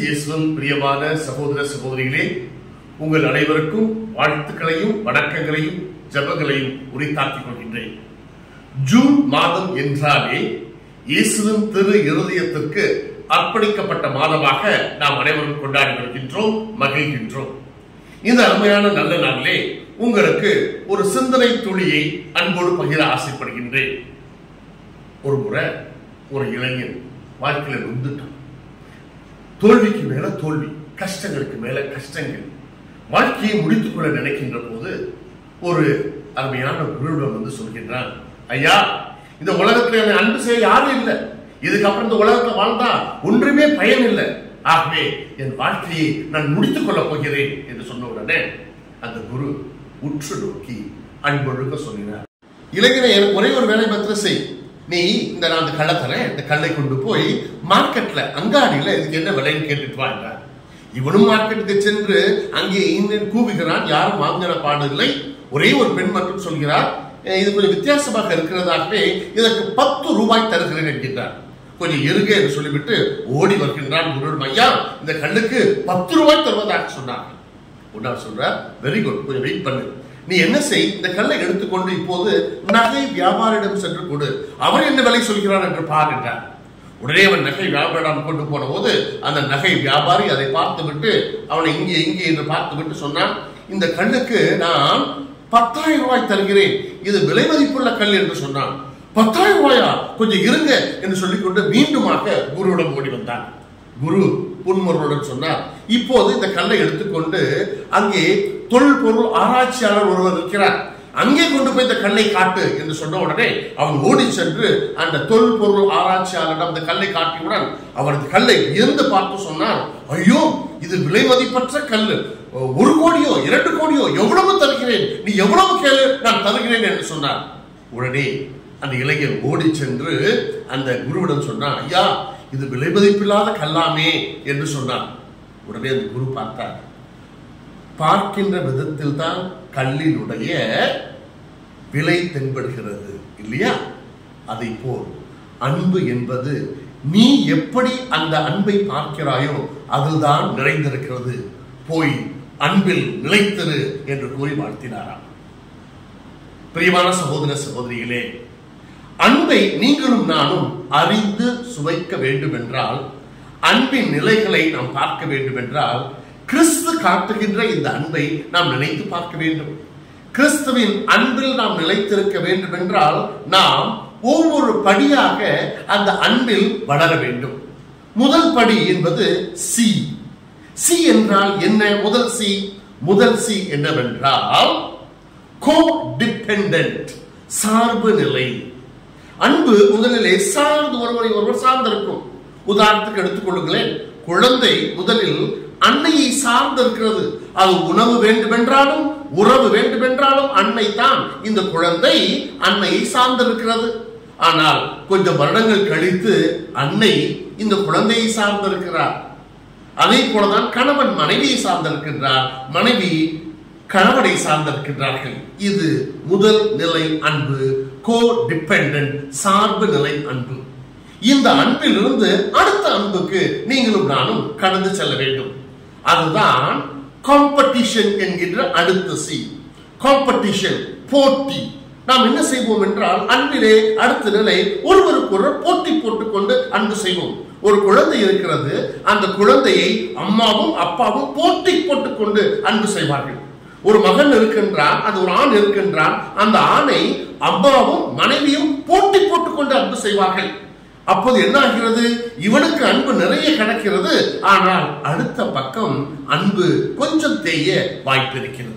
இயேசுவின் பிரியமான சகோதர சகோதரிகளே உங்கள் அனைவருக்கும் வாழ்த்துக்களையும் வணக்கங்களையும் ஜெபங்களையும் உரித்தாக்கிக் கொள்கின்றேன் ஜூன் மாதம் என்றாலே இயேசுவின் திரு இருதயத்திற்கு அர்ப்பணிக்கப்பட்ட மாதமாக நாம் அனைவரும் கொண்டாடி வருகின்றோம் மகிழ்கின்றோம் இந்த அருமையான நல்ல நாளிலே உங்களுக்கு ஒரு சிந்தனை துளியை அன்போடு பகிர ஆசைப்படுகின்றேன் ஒரு முறை ஒரு இளைஞன் வாழ்க்கையில நொந்துட்டான் தோல்விக்கு மேல தோல்வி கஷ்டங்களுக்கு மேல கஷ்டங்கள் வாழ்க்கையை முடித்துக் கொள்ள நினைக்கின்ற போது ஒரு அருமையான குருவிடம் வந்து சொல்கின்றான் ஐயா இந்த உலகத்துல என்னை அன்பு செய்ய யாரும் இல்லை இதுக்கப்புறம் இந்த உலகத்துல வாழ்ந்தா ஒன்றுமே பயன் இல்லை ஆகவே என் வாழ்க்கையை நான் முடித்துக் கொள்ளப் போகிறேன் என்று சொன்ன உடனே அந்த குரு உற்று நோக்கி அன்பொழுக சொல்லினார் இளைஞனை எனக்கு ஒரே ஒரு வேலை மாத்திரம் செய் நீ இந்த நான் அந்த கல்லை தரேன் இந்த கல்லை கொண்டு போய் மார்க்கெட்ல அங்காடியில இதுக்கு என்ன விலைன்னு கேட்டுட்டு வா என்றார். இவனும் மார்க்கெட்டுக்கு சென்று அங்கே இங்கே கூவுகிறான் யாரும் வாங்கின பாடு இல்லை ஒரே ஒரு பெண் மட்டும் சொல்கிறார் "அஹ், இது கொஞ்சம் வித்தியாசமாக இருக்கிறதாகவே இதற்கு பத்து ரூபாய் தருகிறேன் என்கின்றார் கொஞ்சம் இருங்க என்று சொல்லிவிட்டு ஓடி வருகின்றான் குருவிடம் ஐயா இந்த கல்லுக்கு பத்து ரூபாய் தருவதாக சொன்னார்கள் உன்னார் சொல்றார் வெரி குட் கொஞ்சம் வெயிட் பண்ணு நீ என்ன செய் இந்த கல்லை எடுத்துக்கொண்டு இப்போது நகை வியாபாரியிடம் சென்று கொடு அவர் என்ன விலை சொல்கிறார் என்று பார் என்றார் உடனே அவன் நகை வியாபாரிடம் கொண்டு போன போது அந்த நகை வியாபாரி அதை பார்த்து விட்டு அவனை இங்கே இங்கே என்று பார்த்து விட்டு சொன்னான் இந்த கல்லுக்கு நான் பத்தாயிரம் ரூபாய் தருகிறேன் இது விலை மதிப்புள்ள கல் என்று சொன்னான் பத்தாயிரம் ரூபாயா கொஞ்சம் இருங்க என்று சொல்லிக்கொண்டு மீண்டுமாக குருவிடம் ஓடி வந்தான் குரு புன்முருடன் சொன்னார் இப்போது இந்த கல்லை எடுத்துக்கொண்டு அங்கே தொல்பொருள் ஆராய்ச்சியாளர் ஒருவர் இருக்கிறார் அங்கே கொண்டு போய் இந்த கல்லை காட்டு என்று சொன்ன உடனே அவன் ஓடி சென்று அந்த தொல்பொருள் ஆராய்ச்சியாளரிடம் அந்த கல்லை காட்டியவுடன் அவர் அந்த கல்லை வியந்து பார்த்து சொன்னார் ஐயோ இது விலை மதிப்பற்ற கல்லு ஒரு கோடியோ இரண்டு கோடியோ எவ்வளவு தருகிறேன் நீ எவ்வளவு கேளு நான் தருகிறேன் என்று சொன்னார் உடனே அந்த இளைஞர் ஓடி சென்று அந்த குருவிடம் சொன்னான் ஐயா இது விலை மதிப்பில்லாத கல்லாமே என்று சொன்னான் உடனே அந்த குரு பார்த்தார் பார்க்கின்ற விதத்தில் தான் கல்லினுடைய விலை தென்படுகிறது இல்லையா அதை போல் அன்பு என்பது நீ எப்படி அந்த அன்பை பார்க்கிறாயோ அதில்தான் நிறைந்திருக்கிறது போய் அன்பில் நிலைத்திரு என்று கூறி வாழ்த்தினாராம் பிரியமான சகோதர சகோதரிகளே அன்பை நீங்களும் நானும் அறிந்து சுவைக்க வேண்டும் என்றால் அன்பின் நிலைகளை நாம் பார்க்க வேண்டும் என்றால் கிறிஸ்து காட்டுகின்ற இந்த அன்பை நாம் நினைத்து பார்க்க வேண்டும் கிறிஸ்துவின் அன்பில் நாம் நிலைத்திருக்க வேண்டும் என்றால் நாம் ஒவ்வொரு படியாக அந்த அன்பில் வளர வேண்டும் முதல் படி என்பது சி சி என்றால் என்ன முதல் சி முதல் சி என்னவென்றால் கோ டிபெண்டன்ட் சார்பு நிலை அன்பு முதலிலே சார்ந்து ஒருவரை ஒருவர் சார்ந்திருக்கும் உதாரணத்துக்கு எடுத்துக்கொள்ளுங்களேன் குழந்தை முதலில் அன்னையை சார்ந்திருக்கிறது அது உணவு வேண்டுமென்றாலும் உறவு வேண்டுமென்றாலும் அன்னை தான் இந்த குழந்தை அன்னையை சார்ந்திருக்கிறது ஆனால் கொஞ்சம் வருடங்கள் கழித்து அன்னை இந்த குழந்தையை சார்ந்திருக்கிறார் அதே போலதான் கணவன் மனைவியை சார்ந்திருக்கின்றார் மனைவி கணவனை சார்ந்திருக்கின்றார்கள் இது முதல் நிலை அன்பு கோ டிபெண்டன்ட் சார்பு நிலை அன்பு இந்த அன்பிலிருந்து அடுத்த அன்புக்கு நீங்களும் நானும் கடந்து செல்ல வேண்டும் அதுதான் காம்படிஷன் என்கின்ற அடுத்த சி காம்படிஷன் போட்டி நாம் என்ன செய்வோம் என்றால் அன்பிலே அடுத்த நிலை ஒருவருக்கு ஒருவர் போட்டி போட்டுக்கொண்டு அன்பு செய்வோம் ஒரு குழந்தை இருக்கிறது அந்த குழந்தையை அம்மாவும் அப்பாவும் போட்டி போட்டுக்கொண்டு அன்பு செய்வார்கள் ஒரு மகன் இருக்கின்றான் அது ஒரு ஆண் இருக்கின்றான் அந்த ஆணை அம்மாவும் மனைவியும் போட்டி போட்டுக்கொண்டு அன்பு செய்வார்கள் அப்போது என்ன ஆகிறது இவனுக்கு அன்பு நிறைய கிடைக்கிறது ஆனால் அடுத்த பக்கம் அன்பு கொஞ்சம் தேய வாய்ப்பு இருக்கிறது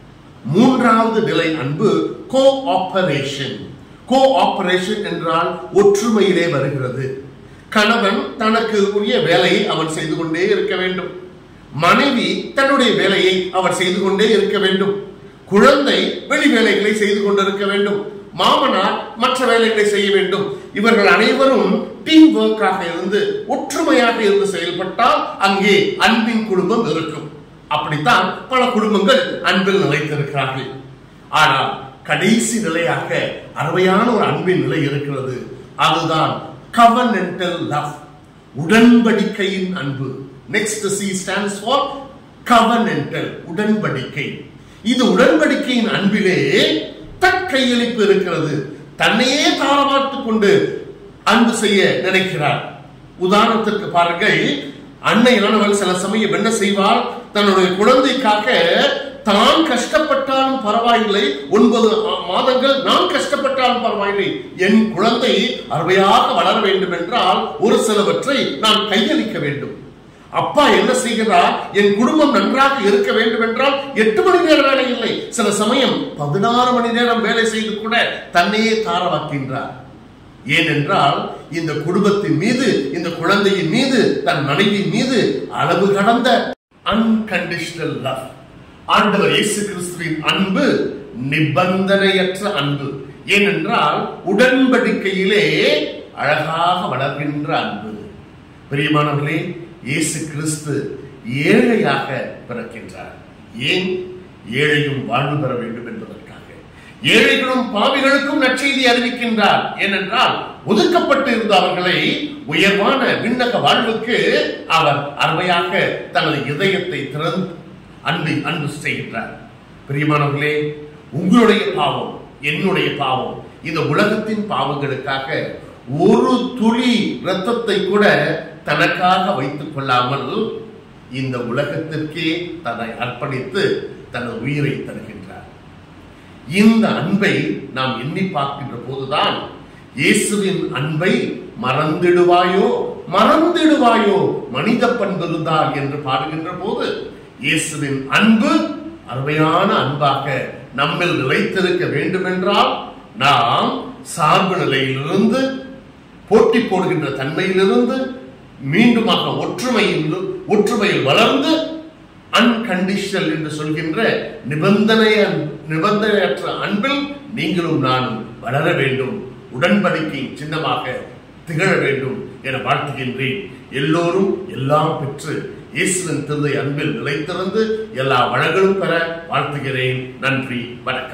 மூன்றாவது நிலை அன்பு கோ ஆபரேஷன் கோ ஆபரேஷன் என்றால் ஒற்றுமையிலே வருகிறது கணவன் தனக்கு உரிய வேலையை அவன் செய்து கொண்டே இருக்க வேண்டும் மனைவி தன்னுடைய வேலையை அவர் செய்து கொண்டே இருக்க வேண்டும் குழந்தை வெளி வேலைகளை செய்து கொண்டிருக்க வேண்டும் மாமனார் மற்ற வேலைகளை செய்ய வேண்டும் இவர்கள் அனைவரும் டீம் ஒர்க்காக இருந்து ஒற்றுமையாக இருந்து செயல்பட்டால் அங்கே அன்பின் குடும்பம் இருக்கும் அப்படித்தான் பல குடும்பங்கள் அன்பில் நிலைத்திருக்கிறார்கள் ஆனால் கடைசி நிலையாக அருமையான ஒரு அன்பின் நிலை இருக்கிறது அதுதான் கவர்னென்டல் லவ் உடன்படிக்கையின் அன்பு next C stands for covenantal உடன்படிக்கை இது உடன்படிக்கையின் அன்பிலே தற்கையளிப்பு இருக்கிறது தன்னையே தாரமாட்டுக் கொண்டு அன்பு செய்ய நினைக்கிறார் உதாரணத்திற்கு பாருங்கள் அன்னையானவள் சில சமயம் என்ன செய்வாள் தன்னுடைய குழந்தைக்காக தான் கஷ்டப்பட்டாலும் பரவாயில்லை ஒன்பது மாதங்கள் நான் கஷ்டப்பட்டாலும் பரவாயில்லை என் குழந்தை அருமையாக வளர வேண்டும் என்றால் ஒரு சிலவற்றை நான் கையளிக்க வேண்டும் அப்பா என்ன செய்கிறார் என் குடும்பம் நன்றாக இருக்க வேண்டும் என்றால் எட்டு மணி நேரம் வேலை இல்லை சில சமயம் பதினாறு மணி நேரம் வேலை செய்து கூட தன்னையே தாரவாக்கின்றார் ஏனென்றால் இந்த குடும்பத்தின் மீது இந்த குழந்தையின் மீது தன் மனைவி மீது அளவு கடந்த அன்கண்டிஷனல் லவ் ஆண்டவர் இயேசு கிறிஸ்துவின் அன்பு நிபந்தனையற்ற அன்பு ஏனென்றால் உடன்படிக்கையிலே அழகாக வளர்கின்ற அன்பு பிரியமானவர்களே இயேசு கிறிஸ்து ஏழையாக பிறக்கின்றார் ஏன் ஏழையும் வாழ்வு பெற வேண்டும் என்பதற்காக ஏழைகளும் பாவிகளுக்கும் நற்செய்தி அறிவிக்கின்றார் ஏனென்றால் ஒதுக்கப்பட்டு இருந்த அவர்களை உயர்வான விண்ணக வாழ்வுக்கு அவர் அருமையாக தனது இதயத்தை திறந்து அன்பு அன்பு செய்கின்றார் பிரியமானவர்களே உங்களுடைய பாவம் என்னுடைய பாவம் இந்த உலகத்தின் பாவங்களுக்காக ஒரு துளி ரத்தத்தை கூட தனக்காக வைத்துக் கொள்ளாமல் இந்த உலகத்திற்கே தன்னை அர்ப்பணித்து தனது உயிரை தருகின்றார் இந்த அன்பை நாம் எண்ணி பார்க்கின்ற போதுதான் இயேசுவின் அன்பை மறந்திடுவாயோ மறந்திடுவாயோ மனித பண்பிருந்தால் என்று பாடுகின்ற போது இயேசுவின் அன்பு அருமையான அன்பாக நம்மில் நிலைத்திருக்க வேண்டும் என்றால் நாம் சார்பு நிலையிலிருந்து போட்டி போடுகின்ற தன்மையிலிருந்து மீண்டுமாக ஒற்றுமையில் ஒற்றுமையில் வளர்ந்து அன்கண்டிஷனல் என்று சொல்கின்ற நிபந்தனை நிபந்தனையற்ற அன்பில் நீங்களும் நானும் வளர வேண்டும் உடன்படிக்கை சின்னமாக திகழ வேண்டும் என வாழ்த்துகின்றேன் எல்லோரும் எல்லாம் பெற்று இயேசுவின் திருந்தை அன்பில் நிலைத்திருந்து எல்லா வளங்களும் பெற வாழ்த்துகிறேன் நன்றி வணக்கம்